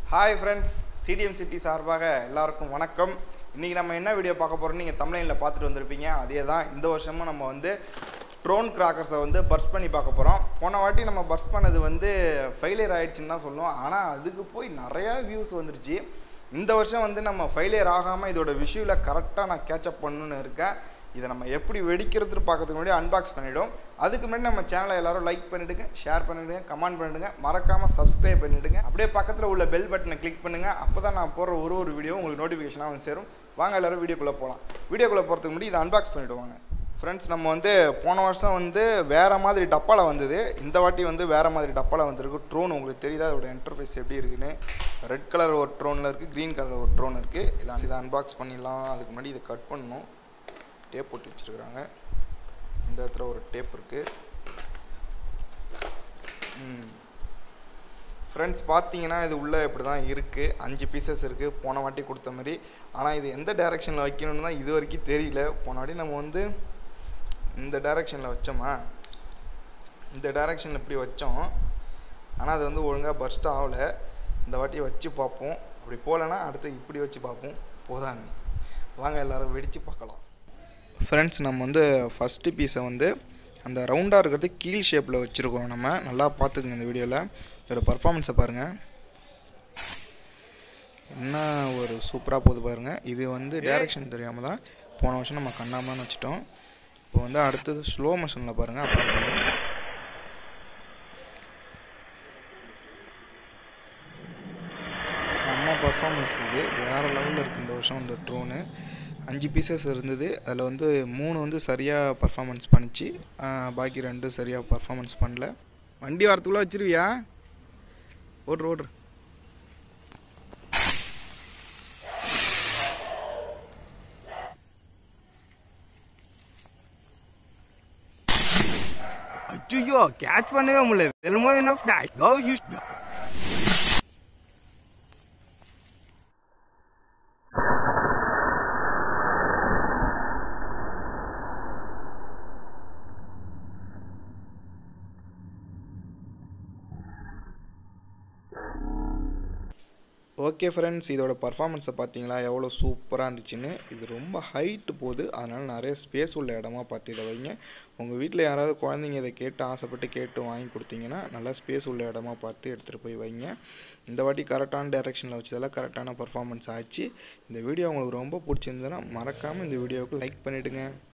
hi friends CTM city சார்பாக எல்லாருக்கும் வணக்கம் இன்றைக்கி நம்ம என்ன வீடியோ பார்க்க போகிறோம்னு நீங்கள் தமிழ்லைனில் பார்த்துட்டு வந்திருப்பீங்க அதே தான் இந்த வருஷமும் நம்ம வந்து ட்ரோன் கிராக்கர்ஸை வந்து பர்ஸ் பண்ணி பார்க்க போகிறோம் போன வாட்டி நம்ம பர்ஸ் பண்ணது வந்து ஃபெயிலியர் ஆயிடுச்சுன்னு தான் சொல்லுவோம் ஆனால் அதுக்கு போய் நிறையா வியூஸ் வந்துருச்சு இந்த வருஷம் வந்து நம்ம ஃபெயிலியர் ஆகாமல் இதோட விஷுவில் கரெக்டாக நான் கேட்சப் பண்ணணுன்னு இருக்கேன் இதை நம்ம எப்படி வெடிக்கிறதுன்னு பார்க்கறதுக்கு முன்னாடி அன்பாக்ஸ் பண்ணிவிடும் அதுக்கு முன்னாடி நம்ம சேனலை எல்லாரும் லைக் பண்ணிவிடுங்க ஷேர் பண்ணிவிடுங்க கமெண்ட் பண்ணிவிடுங்க மறக்காமல் சப்ஸ்கிரைப் பண்ணிவிடுங்க அப்படியே பக்கத்தில் உள்ள பெல் பட்டனை கிளிக் பண்ணுங்கள் அப்போ தான் நான் போடுற ஒரு ஒரு வீடியோ உங்களுக்கு நோட்டிஃபிகேஷனாக வந்து சேரும் வாங்க எல்லாரும் வீடியோக்குள்ளே போகலாம் வீடியோக்குள்ளே போகிறதுக்கு முன்னாடி இதை அன்பாக்ஸ் பண்ணிவிடுவாங்க ஃப்ரெண்ட்ஸ் நம்ம வந்து போன வருஷம் வந்து வேறு மாதிரி டப்பாவில் வந்தது இந்த வாட்டி வந்து வேறு மாதிரி டப்பாவில் வந்திருக்கு ட்ரோன் உங்களுக்கு தெரியுதா அதோட இன்டர்ஃபேஸ் எப்படி இருக்குன்னு ரெட் கலர் ஒரு ட்ரோனில் இருக்குது க்ரீன் கலர் ஒரு ட்ரோன் இருக்குது இதை இதை அன்பாக்ஸ் பண்ணிடலாம் அதுக்கு முன்னாடி இதை கட் பண்ணணும் டேப் போட்டு வச்சுருக்குறாங்க இந்த இடத்துல ஒரு டேப் இருக்குது ஃப்ரெண்ட்ஸ் பார்த்தீங்கன்னா இது உள்ளே இப்படி தான் இருக்குது அஞ்சு பீசஸ் இருக்குது போன வாட்டி கொடுத்த மாதிரி ஆனால் இது எந்த டைரெக்ஷனில் வைக்கணும்னு தான் இது வரைக்கும் தெரியல போன வாட்டி நம்ம வந்து இந்த டைரெக்ஷனில் வச்சோமா இந்த டைரெக்ஷனில் இப்படி வச்சோம் ஆனால் அது வந்து ஒழுங்காக பர்ஸ்ட் ஆகலை இந்த வாட்டி வச்சு பார்ப்போம் அப்படி போகலன்னா அடுத்து இப்படி வச்சு பார்ப்போம் போதாங்க வாங்க எல்லோரும் வெடித்து பார்க்கலாம் ஃப்ரெண்ட்ஸ் நம்ம வந்து ஃபஸ்ட்டு பீஸை வந்து அந்த ரவுண்டாக இருக்கிறது கீழ் ஷேப்பில் வச்சுருக்கோம் நம்ம நல்லா பார்த்துக்குங்க இந்த வீடியோவில் இதோட பர்ஃபார்மன்ஸை பாருங்கள் என்ன ஒரு சூப்பராக போகுது பாருங்கள் இது வந்து டைரெக்ஷன் தெரியாமல் தான் போன வருஷம் நம்ம கண்ணாமன்னு வச்சுட்டோம் இப்போ வந்து அடுத்தது ஸ்லோ மோஷனில் பாருங்கள் அப்போ செம்ம பர்ஃபார்மன்ஸ் இது வேறு லெவலில் இருக்குது இந்த வருஷம் இந்த ட்ரோனு அஞ்சு பீசஸ் இருந்தது அதில் வந்து மூணு வந்து சரியாக பர்ஃபார்மன்ஸ் பண்ணிச்சு பாக்கி ரெண்டும் சரியாக பர்ஃபார்மன்ஸ் பண்ணல வண்டி வரத்துக்குள்ளே வச்சிருவியா ஓட்ரு ஓட்ரு ஐயோ கேட்ச் பண்ணவே முடியல வெறுமோ என்ன யூஸ் ஓகே ஃப்ரெண்ட்ஸ் இதோட பர்ஃபார்மன்ஸை பார்த்தீங்களா எவ்வளோ சூப்பராக இருந்துச்சுன்னு இது ரொம்ப ஹைட்டு போகுது அதனால் நிறைய ஸ்பேஸ் உள்ள இடமா பார்த்து இதை வைங்க உங்கள் வீட்டில் யாராவது குழந்தைங்க இதை கேட்டு ஆசைப்பட்டு கேட்டு வாங்கி கொடுத்தீங்கன்னா நல்லா ஸ்பேஸ் உள்ள இடமா பார்த்து எடுத்துகிட்டு போய் வைங்க இந்த வாட்டி கரெக்டான டைரெக்ஷனில் வச்சதெல்லாம் கரெக்டான பர்ஃபார்மன்ஸ் ஆச்சு இந்த வீடியோ உங்களுக்கு ரொம்ப பிடிச்சிருந்ததுன்னா மறக்காமல் இந்த வீடியோவுக்கு லைக் பண்ணிவிடுங்க